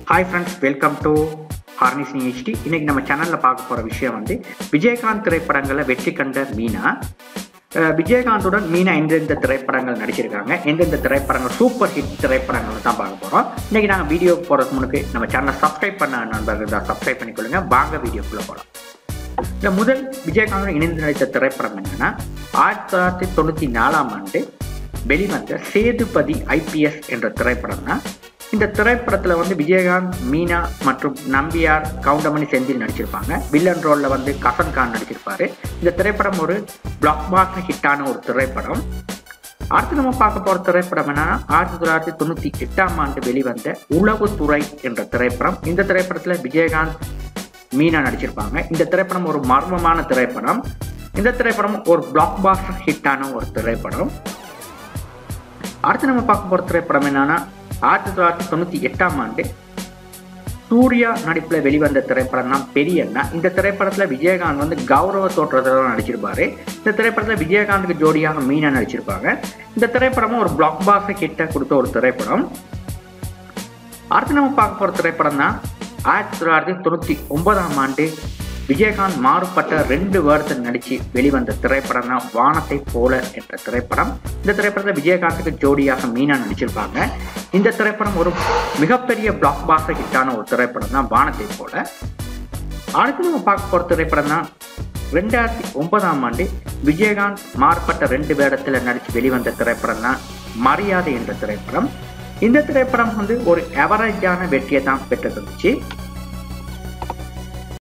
hi friends welcome to ஹார்னிசிங் HD இன்னைக்கு நம்ம சேனலில் பார்க்க போகிற விஷயம் வந்து விஜயகாந்த் திரைப்படங்களில் வெற்றி கண்ட மீனா அஹ் விஜயகாந்துடன் மீனா எந்தெந்த திரைப்படங்கள் நடிச்சிருக்காங்க எந்தெந்த திரைப்படங்கள் சூப்பர் ஹிட் திரைப்படங்கள் தான் பார்க்க போகிறோம் இன்னைக்கு நாங்கள் வீடியோ போகிறதுக்கு முன்னாடி நம்ம சேனலை சப்ஸ்கிரைப் பண்ண நண்பர்கள் தான் சப்ஸ்கிரைப் பண்ணிக்கொள்ளுங்க வாங்க வீடியோக்குள்ளே போகலாம் இந்த முதல் விஜயகாந்துடன் இணைந்து நடித்த திரைப்படம் என்னன்னா ஆயிரத்தி தொள்ளாயிரத்தி தொண்ணூற்றி நாலாம் ஆண்டு வெளிவந்த சேதுபதி ஐபிஎஸ் என்ற திரைப்படம் தான் இந்த திரைப்படத்தில் வந்து விஜயகாந்த் மீனா மற்றும் நம்பியார் கவுண்டமணி செந்தில் நடிச்சிருப்பாங்க வில்லன் ரோலில் வந்து கசன் கான் நடிச்சிருப்பாரு இந்த திரைப்படம் ஒரு பிளாக் பாஸ்டர் ஹிட்டான ஒரு திரைப்படம் அடுத்து நம்ம பார்க்க போகிற திரைப்படம் என்னன்னா ஆயிரத்தி தொள்ளாயிரத்தி தொண்ணூற்றி எட்டாம் ஆண்டு வெளிவந்த உளவுத்துறை என்ற திரைப்படம் இந்த திரைப்படத்தில் விஜயகாந்த் மீனா நடிச்சிருப்பாங்க இந்த திரைப்படம் ஒரு மர்மமான திரைப்படம் இந்த திரைப்படம் ஒரு பிளாக் பாஸ்டர் ஹிட்டான ஒரு திரைப்படம் அடுத்து நம்ம பார்க்க போகிற திரைப்படம் என்னன்னா ஆயிரத்தி தொள்ளாயிரத்தி தொண்ணூற்றி எட்டாம் ஆண்டு சூர்யா நடிப்பில் வெளிவந்த திரைப்படம் தான் பெரியண்ணா இந்த திரைப்படத்தில் விஜயகாந்த் வந்து கௌரவ தோற்றத்தில் நடிச்சிருப்பாரு இந்த திரைப்படத்தில் விஜயகாந்துக்கு ஜோடியாக மீனா நடிச்சிருப்பாங்க இந்த திரைப்படமும் ஒரு பிளாக் பாஸ்டர் ஹிட்டை கொடுத்த ஒரு திரைப்படம் அடுத்து நம்ம பார்க்க போகிற திரைப்படம் தான் ஆயிரத்தி தொள்ளாயிரத்தி தொண்ணூற்றி ஒன்பதாம் ஆண்டு விஜயகாந்த் மாறுபட்ட ரெண்டு வேர்டத்தில் நடித்து வெளிவந்த திரைப்படம் தான் வானத்தை போல என்ற திரைப்படம் இந்த திரைப்படத்தில் விஜயகாந்துக்கு ஜோடியாக மீனா நடிச்சிருப்பாங்க இந்த திரைப்படம் ஒரு மிகப்பெரிய பிளாக் பாஸ்டர் ஹிட்டான ஒரு திரைப்படம் தான் வானத்தை போல அடுத்து நம்ம பார்க்க போகிற திரைப்படம் தான் ரெண்டாயிரத்தி ஒன்பதாம் ஆண்டு விஜயகாந்த் மாறுபட்ட ரெண்டு வேடத்தில் நடித்து வெளிவந்த திரைப்படம் தான் மரியாதை என்ற திரைப்படம் இந்த திரைப்படம் வந்து ஒரு எவரேஜான வெற்றியை தான் பெற்று இருந்துச்சு